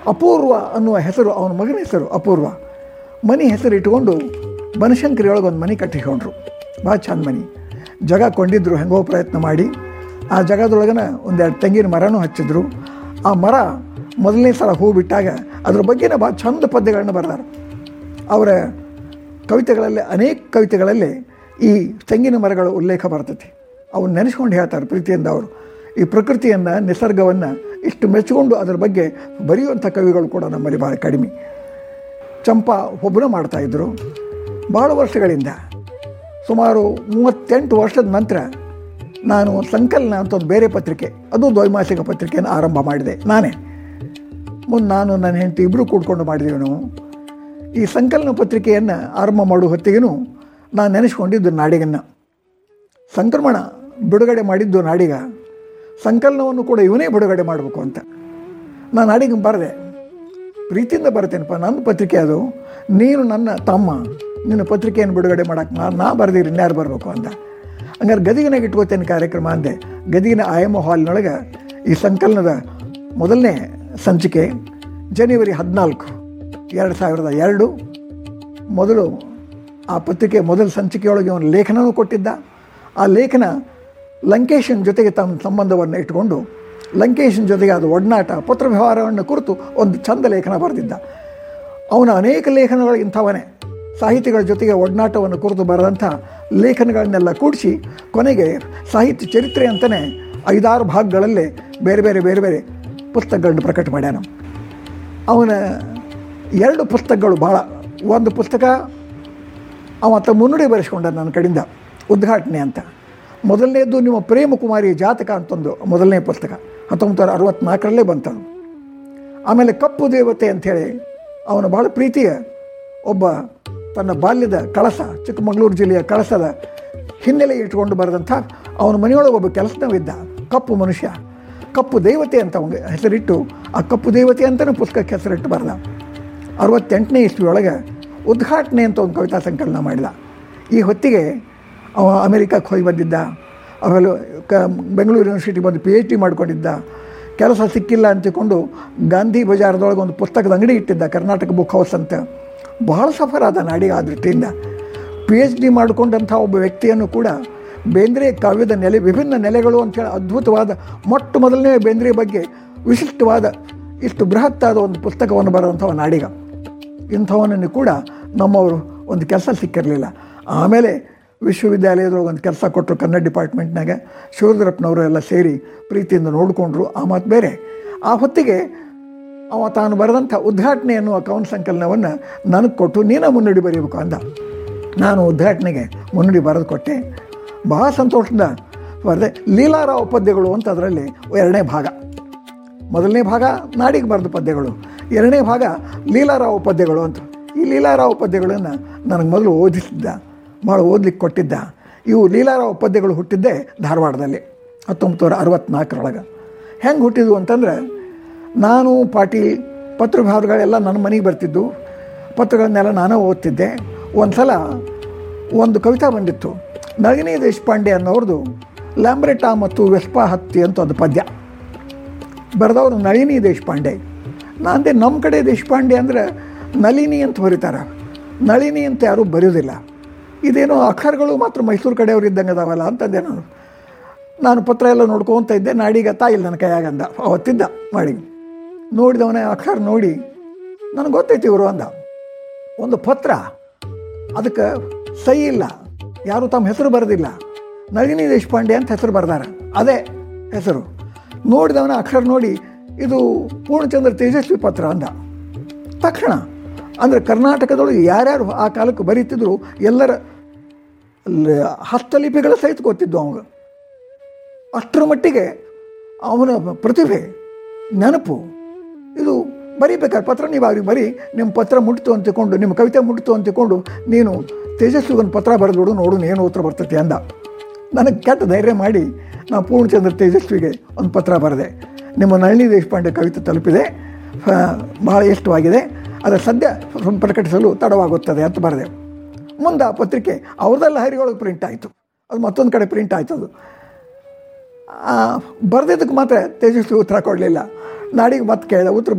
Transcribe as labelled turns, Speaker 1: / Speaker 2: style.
Speaker 1: ಅಪೂರ್ವ ಅನ್ನುವ ಹೆಸರು ಅವನ ಮಗನ ಹೆಸರು ಅಪೂರ್ವ ಮನೆ ಹೆಸರು ಇಟ್ಕೊಂಡು ಬನಶಂಕರಿ ಒಳಗೆ ಒಂದು ಮನೆ ಕಟ್ಟಿಕೊಂಡ್ರು ಭಾಳ ಚಂದ ಮನೆ ಜಾಗ ಕೊಂಡಿದ್ರು ಹೆಂಗೋ ಪ್ರಯತ್ನ ಮಾಡಿ ಆ ಜಾಗದೊಳಗನ ಒಂದೆರಡು ತೆಂಗಿನ ಮರನೂ ಹಚ್ಚಿದ್ರು ಆ ಮರ ಮೊದಲನೇ ಸಲ ಹೂ ಬಿಟ್ಟಾಗ ಅದ್ರ ಬಗ್ಗೆನೇ ಭಾಳ ಚಂದ ಪದ್ಯಗಳನ್ನ ಬರೆದಾರೆ ಅವರ ಕವಿತೆಗಳಲ್ಲಿ ಅನೇಕ ಕವಿತೆಗಳಲ್ಲಿ ಈ ತೆಂಗಿನ ಮರಗಳ ಉಲ್ಲೇಖ ಬರ್ತೈತಿ ಅವನ್ನ ನೆನೆಸ್ಕೊಂಡು ಹೇಳ್ತಾರೆ ಪ್ರೀತಿಯಿಂದ ಅವರು ಈ ಪ್ರಕೃತಿಯನ್ನು ನಿಸರ್ಗವನ್ನು ಇಷ್ಟು ಮೆಚ್ಚಿಕೊಂಡು ಅದರ ಬಗ್ಗೆ ಬರೆಯುವಂಥ ಕವಿಗಳು ಕೂಡ ನಮ್ಮಲ್ಲಿ ಭಾಳ ಕಡಿಮೆ ಚಂಪಾ ಒಬ್ಬನ ಮಾಡ್ತಾಯಿದ್ರು ಭಾಳ ವರ್ಷಗಳಿಂದ ಸುಮಾರು ಮೂವತ್ತೆಂಟು ವರ್ಷದ ನಂತರ ನಾನು ಸಂಕಲನ ಅಂತ ಒಂದು ಬೇರೆ ಪತ್ರಿಕೆ ಅದು ದ್ವೈಮಾಸಿಕ ಪತ್ರಿಕೆಯನ್ನು ಆರಂಭ ಮಾಡಿದೆ ನಾನೇ ಮುಂದೆ ನಾನು ನನ್ನ ಹೆಂಡತಿ ಇಬ್ಬರು ಕೂಡ್ಕೊಂಡು ಮಾಡಿದೆವು ನಾವು ಈ ಸಂಕಲನ ಪತ್ರಿಕೆಯನ್ನು ಆರಂಭ ಮಾಡುವ ಹೊತ್ತಿಗೆನೂ ನಾನು ನೆನೆಸ್ಕೊಂಡಿದ್ದು ನಾಡಿಗನ್ನು ಸಂಕ್ರಮಣ ಬಿಡುಗಡೆ ಮಾಡಿದ್ದು ನಾಡಿಗ ಸಂಕಲನವನ್ನು ಕೂಡ ಇವನೇ ಬಿಡುಗಡೆ ಮಾಡಬೇಕು ಅಂತ ನಾನು ನಾಡಿಗೆ ಬರೆದೆ ಪ್ರೀತಿಯಿಂದ ಬರ್ತೇನಪ್ಪ ನನ್ನ ಪತ್ರಿಕೆ ಅದು ನೀನು ನನ್ನ ತಮ್ಮ ನಿನ್ನ ಪತ್ರಿಕೆಯನ್ನು ಬಿಡುಗಡೆ ಮಾಡೋಕ್ಕೆ ನಾ ನಾ ಬರೆದಿರಿ ಇನ್ಯಾರು ಬರಬೇಕು ಅಂತ ಹಂಗಾರೆ ಗದಿಗಿನಾಗ ಇಟ್ಕೋತೇನೆ ಕಾರ್ಯಕ್ರಮ ಅಂದೆ ಗದಿಗಿನ ಆಯಮ ಹಾಲ್ನೊಳಗೆ ಈ ಸಂಕಲನದ ಮೊದಲನೇ ಸಂಚಿಕೆ ಜನವರಿ ಹದಿನಾಲ್ಕು ಎರಡು ಸಾವಿರದ ಎರಡು ಮೊದಲು ಆ ಪತ್ರಿಕೆ ಮೊದಲ ಸಂಚಿಕೆಯೊಳಗೆ ಅವನು ಲೇಖನವೂ ಕೊಟ್ಟಿದ್ದ ಆ ಲೇಖನ ಲಂಕೇಶನ್ ಜೊತೆಗೆ ತಮ್ಮ ಸಂಬಂಧವನ್ನು ಇಟ್ಟುಕೊಂಡು ಲಂಕೇಶನ್ ಜೊತೆಗೆ ಅದು ಒಡನಾಟ ಪತ್ರ ವ್ಯವಹಾರವನ್ನು ಕುರಿತು ಒಂದು ಚಂದ ಲೇಖನ ಬರೆದಿದ್ದ ಅವನ ಅನೇಕ ಲೇಖನಗಳು ಇಂಥವನೇ ಸಾಹಿತಿಗಳ ಜೊತೆಗೆ ಒಡನಾಟವನ್ನು ಕುರಿತು ಬರೆದಂಥ ಲೇಖನಗಳನ್ನೆಲ್ಲ ಕೂಡಿಸಿ ಕೊನೆಗೆ ಸಾಹಿತ್ಯ ಚರಿತ್ರೆ ಅಂತಲೇ ಐದಾರು ಭಾಗಗಳಲ್ಲಿ ಬೇರೆ ಬೇರೆ ಬೇರೆ ಬೇರೆ ಪುಸ್ತಕಗಳನ್ನು ಪ್ರಕಟ ಮಾಡ್ಯಾನ ಅವನ ಎರಡು ಪುಸ್ತಕಗಳು ಭಾಳ ಒಂದು ಪುಸ್ತಕ ಅವತ್ತ ಮುನ್ನುಡಿ ಬರೆಸ್ಕೊಂಡ ನನ್ನ ಕಡೆಯಿಂದ ಉದ್ಘಾಟನೆ ಅಂತ ಮೊದಲನೇದು ನಿಮ್ಮ ಪ್ರೇಮ ಕುಮಾರಿ ಜಾತಕ ಅಂತಂದು ಮೊದಲನೇ ಪುಸ್ತಕ ಹತ್ತೊಂಬತ್ತು ನೂರ ಅರವತ್ತ್ನಾಲ್ಕರಲ್ಲೇ ಬಂತನು ಆಮೇಲೆ ಕಪ್ಪು ದೇವತೆ ಅಂಥೇಳಿ ಅವನ ಭಾಳ ಪ್ರೀತಿಯ ಒಬ್ಬ ತನ್ನ ಬಾಲ್ಯದ ಕಳಸ ಚಿಕ್ಕಮಗಳೂರು ಜಿಲ್ಲೆಯ ಕಳಸದ ಹಿನ್ನೆಲೆ ಇಟ್ಕೊಂಡು ಬರೆದಂಥ ಅವನ ಮನೆಯೊಳಗೆ ಒಬ್ಬ ಕೆಲಸದವಿದ್ದ ಕಪ್ಪು ಮನುಷ್ಯ ಕಪ್ಪು ದೇವತೆ ಅಂತ ಅವನಿಗೆ ಹೆಸರಿಟ್ಟು ಆ ಕಪ್ಪು ದೇವತೆ ಅಂತಲೇ ಪುಸ್ತಕಕ್ಕೆ ಹೆಸರಿಟ್ಟು ಬರೆದ ಅರವತ್ತೆಂಟನೇ ಇಸ್ವಿಯೊಳಗೆ ಉದ್ಘಾಟನೆ ಅಂತ ಒಂದು ಕವಿತಾ ಸಂಕಲನ ಮಾಡಿದ ಈ ಹೊತ್ತಿಗೆ ಅವ ಅಮೆರಿಕಕ್ಕೆ ಹೋಗಿ ಬಂದಿದ್ದ ಆಮೇಲೆ ಕ ಬೆಂಗಳೂರು ಯೂನಿವರ್ಸಿಟಿ ಬಂದು ಪಿ ಎಚ್ ಡಿ ಮಾಡ್ಕೊಂಡಿದ್ದ ಕೆಲಸ ಸಿಕ್ಕಿಲ್ಲ ಅಂತಿಕೊಂಡು ಗಾಂಧಿ ಬಜಾರದೊಳಗೆ ಒಂದು ಪುಸ್ತಕದ ಅಂಗಡಿ ಇಟ್ಟಿದ್ದ ಕರ್ನಾಟಕ ಬುಕ್ ಹೌಸ್ ಅಂತ ಬಹಳ ಸಫರ್ ಆದ ನಾಡಿಗೆ ಆ ದೃಷ್ಟಿಯಿಂದ ಪಿ ಎಚ್ ಡಿ ಮಾಡಿಕೊಂಡಂಥ ಒಬ್ಬ ವ್ಯಕ್ತಿಯನ್ನು ಕೂಡ ಬೇಂದ್ರೆ ಕಾವ್ಯದ ನೆಲೆ ವಿಭಿನ್ನ ನೆಲೆಗಳು ಅಂಥೇಳಿ ಅದ್ಭುತವಾದ ಮೊಟ್ಟ ಮೊದಲನೇ ಬೇಂದ್ರೆ ಬಗ್ಗೆ ವಿಶಿಷ್ಟವಾದ ಇಷ್ಟು ಬೃಹತ್ತಾದ ಒಂದು ಪುಸ್ತಕವನ್ನು ಬರೆದಂಥವ ನಾಡಿಗ ಇಂಥವನನ್ನು ಕೂಡ ನಮ್ಮವರು ಒಂದು ಕೆಲಸ ಸಿಕ್ಕಿರಲಿಲ್ಲ ಆಮೇಲೆ ವಿಶ್ವವಿದ್ಯಾಲಯದೊಳಗೆ ಒಂದು ಕೆಲಸ ಕೊಟ್ಟರು ಕನ್ನಡ ಡಿಪಾರ್ಟ್ಮೆಂಟ್ನಾಗ ಶಿವರುದ್ರಪ್ಪನವರು ಎಲ್ಲ ಸೇರಿ ಪ್ರೀತಿಯಿಂದ ನೋಡಿಕೊಂಡ್ರು ಆ ಮಾತು ಬೇರೆ ಆ ಹೊತ್ತಿಗೆ ಅವ ತಾನು ಬರೆದಂಥ ಉದ್ಘಾಟನೆ ಅನ್ನುವ ಕವನ ಸಂಕಲನವನ್ನು ನನಗೆ ಕೊಟ್ಟು ನೀನೇ ಮುನ್ನುಡಿ ಬರೀಬೇಕು ಅಂದ ನಾನು ಉದ್ಘಾಟನೆಗೆ ಮುನ್ನುಡಿ ಬರೆದು ಕೊಟ್ಟೆ ಬಹಳ ಸಂತೋಷದಿಂದ ಬರೆದೆ ಲೀಲಾರಾವ್ ಪದ್ಯಗಳು ಅಂತ ಅದರಲ್ಲಿ ಎರಡನೇ ಭಾಗ ಮೊದಲನೇ ಭಾಗ ನಾಡಿಗೆ ಬರೆದ ಪದ್ಯಗಳು ಎರಡನೇ ಭಾಗ ಲೀಲಾರಾವ್ ಪದ್ಯಗಳು ಅಂತ ಈ ಲೀಲಾರಾವ್ ಪದ್ಯಗಳನ್ನು ನನಗೆ ಮೊದಲು ಓದಿಸಿದ್ದ ಭಾಳ ಓದ್ಲಿಕ್ಕೆ ಕೊಟ್ಟಿದ್ದ ಇವು ಲೀಲಾರಾವ್ ಪದ್ಯಗಳು ಹುಟ್ಟಿದ್ದೇ ಧಾರವಾಡದಲ್ಲಿ ಹತ್ತೊಂಬತ್ತು ನೂರ ಅರವತ್ತ್ನಾಲ್ಕರೊಳಗೆ ಹೆಂಗೆ ಹುಟ್ಟಿದ್ವು ಅಂತಂದ್ರೆ ನಾನು ಪಾಟೀಲ್ ಪತ್ರಭಾವಗಳೆಲ್ಲ ನನ್ನ ಮನೆಗೆ ಬರ್ತಿದ್ದು ಪತ್ರಗಳನ್ನೆಲ್ಲ ನಾನೇ ಓದ್ತಿದ್ದೆ ಒಂದು ಸಲ ಒಂದು ಕವಿತಾ ಬಂದಿತ್ತು ನಳಿನಿ ದೇಶಪಾಂಡೆ ಅನ್ನೋರ್ದು ಲ್ಯಾಂಬ್ರೆಟಾ ಮತ್ತು ವೆಸ್ಪಾ ಹತ್ತಿ ಅಂತ ಒಂದು ಪದ್ಯ ಬರೆದವರು ನಳಿನಿ ದೇಶಪಾಂಡೆ ನಾಂದೆ ನಮ್ಮ ಕಡೆ ದೇಶಪಾಂಡೆ ಅಂದರೆ ನಳಿನಿ ಅಂತ ಬರೀತಾರೆ ನಳಿನಿ ಅಂತ ಯಾರೂ ಬರೆಯೋದಿಲ್ಲ ಇದೇನೋ ಅಕ್ಷರಗಳು ಮಾತ್ರ ಮೈಸೂರು ಕಡೆಯವ್ರು ಇದ್ದಂಗೆ ಅದಾವಲ್ಲ ಅಂತಂದೆ ನಾನು ನಾನು ಪತ್ರ ಎಲ್ಲ ನೋಡ್ಕೊತ ಇದ್ದೆ ನಾಡಿಗೆ ತಾಯಿಲ್ಲ ನನ್ನ ಕೈಯಾಗಂದ ಅವತ್ತಿದ್ದ ಮಾಡಿ ನೋಡಿದವನೇ ಅಕ್ಷರ ನೋಡಿ ನನಗೆ ಗೊತ್ತೈತಿ ಇವರು ಅಂದ ಒಂದು ಪತ್ರ ಅದಕ್ಕೆ ಸಹಿ ಇಲ್ಲ ಯಾರು ತಮ್ಮ ಹೆಸರು ಬರೆದಿಲ್ಲ ನಳಿನಿ ದೇಶಪಾಂಡೆ ಅಂತ ಹೆಸರು ಬರ್ದಾರ ಅದೇ ಹೆಸರು ನೋಡಿದವನ ಅಕ್ಷರ ನೋಡಿ ಇದು ಪೂರ್ಣಚಂದ್ರ ತೇಜಸ್ವಿ ಪತ್ರ ಅಂದ ತಕ್ಷಣ ಅಂದರೆ ಕರ್ನಾಟಕದೊಳಗೆ ಯಾರ್ಯಾರು ಆ ಕಾಲಕ್ಕೆ ಬರೀತಿದ್ರು ಎಲ್ಲರ ಲ- ಹಸ್ತಲಿಪಿಗಳ ಸಹಿತ ಗೊತ್ತಿದ್ದು ಅವಾಗ ಅಷ್ಟರ ಮಟ್ಟಿಗೆ ಅವನ ಪ್ರತಿಭೆ ನೆನಪು ಇದು ಬರೀಬೇಕಾದ್ರೆ ಪತ್ರ ನೀವು ಅವ್ರಿಗೆ ಬರೀ ನಿಮ್ಮ ಪತ್ರ ಮುಟ್ತು ಅಂತ ತಿಳ್ಕೊಂಡು ನಿಮ್ಮ ಕವಿತೆ ಮುಟ್ತು ಅಂತ ತಿಳ್ಕೊಂಡು ನೀನು ತೇಜಸ್ವಿಗೊಂದು ಪತ್ರ ಬರೆದ್ಬಿಡು ನೋಡು ಏನು ಉತ್ತರ ಬರ್ತೈತಿ ಅಂದ ನನಗೆ ಕೆಟ್ಟ ಧೈರ್ಯ ಮಾಡಿ ನಾನು ಪೂರ್ಣಚಂದ್ರ ತೇಜಸ್ವಿಗೆ ಒಂದು ಪತ್ರ ಬರೆದೆ ನಿಮ್ಮ ನಳಿನಿ ದೇಶಪಾಂಡೆ ಕವಿತೆ ತಲುಪಿದೆ ಆ, ಬಹಳ ಇಷ್ಟವಾಗಿದೆ ಅದರ ಸದ್ಯ ಪ್ರಕಟಿಸಲು ತಡವಾಗುತ್ತದೆ ಅಂತ ಬರೆದೆ ಮುಂದೆ ಆ ಪತ್ರಿಕೆ ಅವ್ರದ್ದೆಲ್ಲ ಹರಿಗೊಳಗೆ ಪ್ರಿಂಟ್ ಆಯಿತು ಅದು ಮತ್ತೊಂದು ಕಡೆ ಪ್ರಿಂಟ್ ಆಯ್ತು ಅದು ಬರೆದಿದ್ದಕ್ಕೆ ಮಾತ್ರ ತೇಜಸ್ವಿ ಉತ್ತರ ಕೊಡಲಿಲ್ಲ ನಾಡಿಗೆ ಮತ್ತೆ ಕೇಳಿದ ಉತ್ತರ